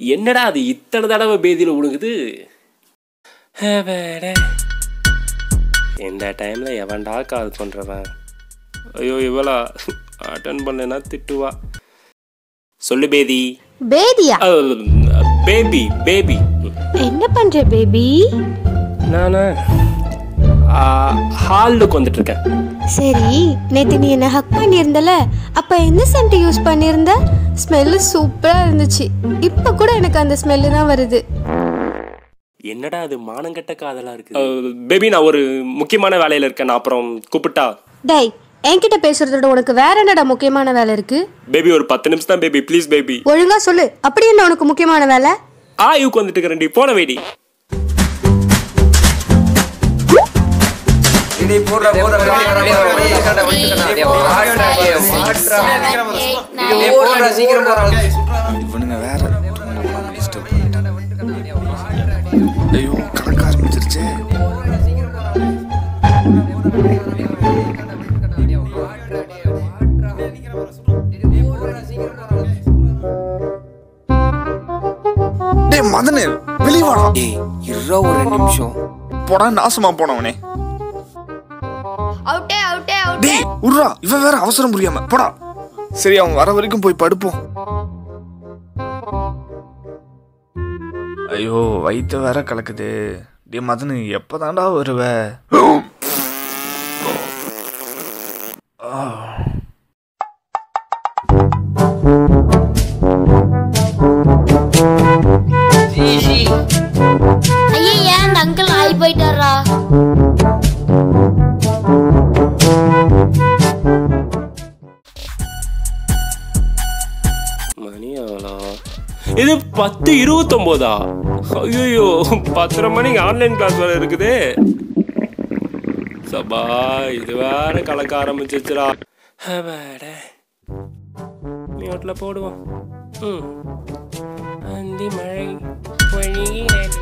என்னடா அது இத்தனை தடவை பேதியில் விழுகுது ஹேவேடே. இந்த டைம்ல எவன்டா கால் பண்றவன் ஐயோ இவளா அட்டன் பண்ணேன்னா திட்டுவா சொல்லு பேதி பேதியா பேபி பேபி என்ன பண்ற பேபி நான் ஹாலுக்கு வந்துட்டு இருக்கேன் சரி நேத்து நீ என்ன ஹக் பண்ணியிருந்தல அப்ப என்ன சென்ட் யூஸ் பண்ணியிருந்த ஸ்மெல்லு சூப்பரா இருந்துச்சு இப்ப கூட எனக்கு அந்த ஸ்மெல்லு தான் வருது என்னடா அது மானங்கெட்ட காதலா இருக்கு பேபி நான் ஒரு முக்கியமான வேலையில இருக்கேன் நான் அப்புறம் கூப்பிட்டா டேய் என்கிட்ட பேசுறதோட உனக்கு வேற என்னடா முக்கியமான வேலை இருக்கு பேபி ஒரு பத்து நிமிஷம் தான் பேபி ப்ளீஸ் பேபி ஒழுங்கா சொல்லு அப்படி என்ன உனக்கு முக்கியமான வேலை ஆ யூக்கு வந்துட்டு இருக்கிறேன்டி போன வேடி இவனுங்க வேற டிஸ்டர்ப் ஐயோ கணக்க ஆரம்பிச்சிருச்சே டேய் மதனு வெளிய வாடா ஏய் இருடா ஒரு ரெண்டு நிமிஷம் போடா நாசமா போனவனே அவுட்டே அவுட்டே அவுட்டே டேய் உர்ரா இவன் வேற அவசரம் புரியாம போடா சரி அவன் வர வரைக்கும் போய் படுப்போம் ஐயோ வயித்த வேற கலக்குது டே மதனு எப்பதான்டா வருவ ஐயா ஏன் அந்த அங்கிள் ஆகி போயிட்டாரா மணி எவ்வளோ இது பத்து இருபத்தொம்போதா ஐயோ பத்தரை மணிக்கு ஆன்லைன் கிளாஸ் வேற இருக்குது சபா இது வேற கலக்க ஆரம்பிச்சிச்சுடா அப்பாடா. மியூட்ல போடுவோம் ம் அந்தி மழை பொழிகிறது.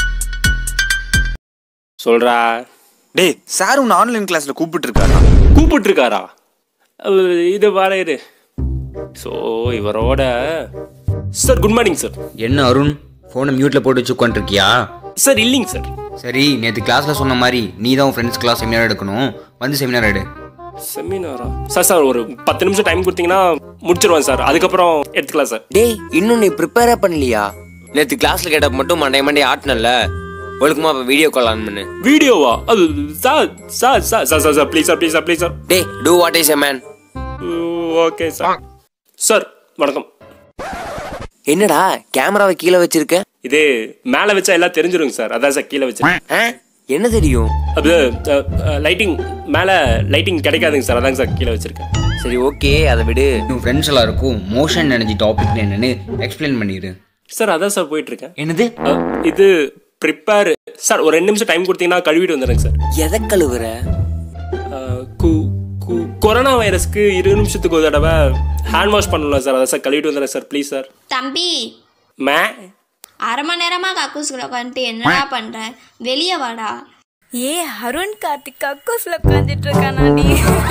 சொல்றா டேய் சார் உன்னை ஆன்லைன் கிளாஸ்ல கூப்பிட்டு இருக்காரா கூப்பிட்டு இருக்காரா இது வர இரு ஸோ இவரோட சார் குட் மார்னிங் சார் என்ன அருண் ஃபோனை மியூட்ல போட்டு வச்சு உட்காந்துருக்கியா சார் இல்லைங்க சார் சரி நேற்று கிளாஸில் சொன்ன மாதிரி நீ தான் உன் ஃப்ரெண்ட்ஸ் கிளாஸ் செமினார் எடுக்கணும் வந்து செமினார் எடு செமினாரா சார் சார் ஒரு பத்து நிமிஷம் டைம் கொடுத்தீங்கன்னா முடிச்சிருவேன் சார் அதுக்கப்புறம் எடுத்துக்கலாம் சார் டேய் இன்னும் நீ ப்ரிப்பேரே பண்ணலையா நேத்து கிளாஸ்ல கேட்டப்ப மட்டும் மண்டே மண்டே ஆட்டினல்ல ஒழுக்கமா அப்ப வீடியோ கால் ஆன் பண்ணு வீடியோவா அது sir sir sir sir sir sir please sir please sir please sir டேய் do what is a man okay sir sir வணக்கம் என்னடா கேமராவை கீழே வச்சிருக்க இது மேலே வச்சா எல்லாம் தெரிஞ்சிருங்க சார் அதான் சார் கீழே வச்சேன் ஆ? என்ன தெரியும் அது லைட்டிங் மேலே லைட்டிங் கிடைக்காதுங்க சார் அதாங்க சார் கீழே வச்சிருக்கேன் சரி ஓகே அதை விடு உன் ஃப்ரெண்ட்ஸ் எல்லாருக்கும் மோஷன் எனர்ஜி டாபிக் என்னன்னு எக்ஸ்பிளைன் பண்ணிடு சார் அதான் சார் போயிட்டு இருக்கேன் என்னது அஹ், இது ப்ரிப்பேர் சார் ஒரு ரெண்டு நிமிஷம் டைம் கொடுத்தீங்கன்னா கழுவிட்டு வந்துடுங்க சார் எதை கழுவுற அஹ், கு- கு- கொரோனா வைரஸ்க்கு இருபது நிமிஷத்துக்கு ஒரு தடவை ஹேண்ட் வாஷ் பண்ணலாம் சார் அதான் சார் கழுவிட்டு வந்துடுறேன் சார் ப்ளீஸ் சார் தம்பி மே அரை மணி நேரமா கக்கூஸ்குள்ள உட்காந்துட்டு என்னடா பண்ற வெளியே வாடா ஏ அருண் கார்த்திக் கக்கூஸ்ல உட்காந்துட்டு இருக்கானாடி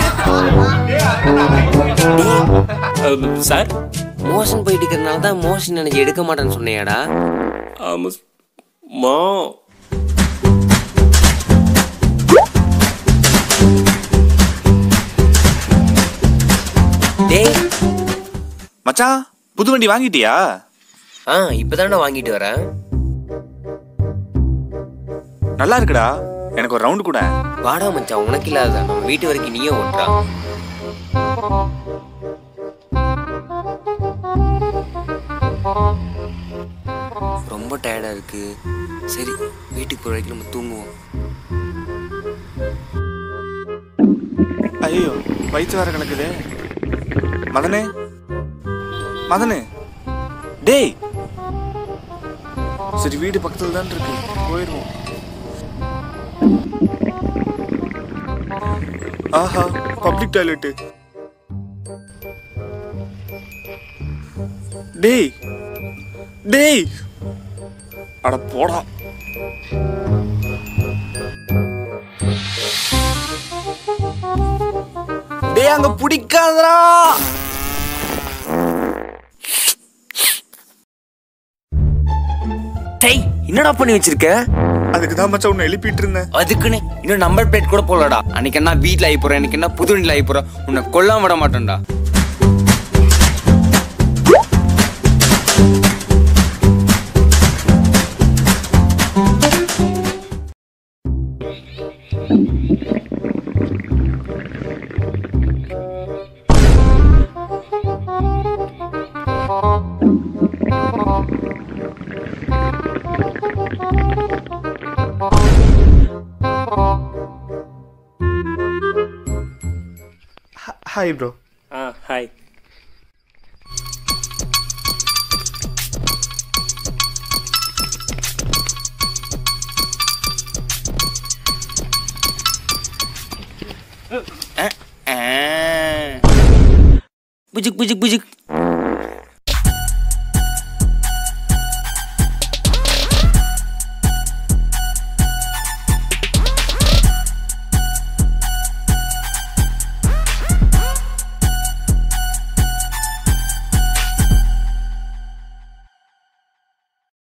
அஹ், சார் மோஷன் போயிட்டு இருக்கிறதுனால தான் மோஷன் எனக்கு எடுக்க மாட்டேன்னு சொன்னியாடா ஆமாம் சார். மா டேய் மச்சான் புது வண்டி வாங்கிட்டியா ஆ இப்பதான்டா வாங்கிட்டு வரேன் நல்லா இருக்குடா எனக்கு ஒரு ரவுண்டு கூட வாடா மச்சான் உனக்கு இல்லாத நம்ம வீட்டு வரைக்கும் நீயே ஓட்டுறா ரொம்ப டயர்டா இருக்கு சரி வீட்டுக்கு போற வரைக்கும் நம்ம தூங்குவோம் ஐயோ வயிற்று வேற கணக்குது மதனே மதனே டேய் சரி வீடு பக்கத்துல தான் இருக்கு போயிடுவோம் ஆஹா பப்ளிக் டாய்லெட்டு டேய் டேய் அட போடா டேய் அங்க பிடிக்காதடா என்னடா பண்ணி வச்சிருக்க அதுக்கு தான் மச்சான் உன்னை எழுப்பிட்டு இருந்தேன் அதுக்குன்னு இன்னும் நம்பர் பிளேட் கூட போடலடா அன்னைக்கு என்ன வீட்ல ஆகி போறேன் எனக்கு என்ன புது வண்டியில் ஆகி போறேன் உன்னை கொல்லாம விட மாட்டேன்டா ஹாய் ப்ரோ ஆ ஹாய் புஜுக் புஜுக் புஜுக்